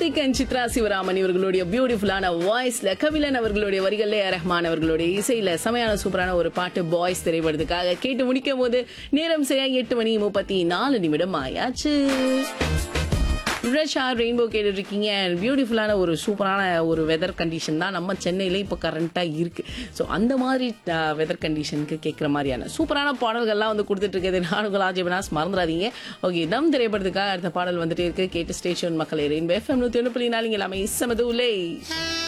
Karthik and Chitra Sivaraman இவர்களுடைய பியூட்டிஃபுல்லான வாய்ஸ்ல கபிலன் அவர்களுடைய வரிகள்ல ஏ ரஹ்மான் அவர்களுடைய இசையில செமையான சூப்பரான ஒரு பாட்டு பாய்ஸ் திரைப்படத்துக்காக கேட்டு முடிக்கும் போது நேரம் சரியா எட்டு மணி முப்பத்தி நாலு நிமிடம் ஆயாச்சு ரஷா ரெயின்போ கேட்டுட்டு இருக்கீங்க பியூட்டிஃபுல்லான ஒரு சூப்பரான ஒரு வெதர் கண்டிஷன் தான் நம்ம சென்னையில இப்போ கரண்ட்டாக இருக்கு ஸோ அந்த மாதிரி வெதர் கண்டிஷனுக்கு கேட்குற மாதிரியான சூப்பரான பாடல்கள்லாம் வந்து கொடுத்துட்டு இருக்குது நானுங்கள் ஆஜிபனாஸ் மறந்துடாதீங்க ஓகே நம் திரைப்படத்துக்காக அடுத்த பாடல் வந்துட்டே இருக்கு கேட்டு ஸ்டேஷன் மக்களை ரெயின்போ எஃப்எம் நூற்றி ஒன்று புள்ளி நாலு இங்கே எல்லாமே இசமது உலை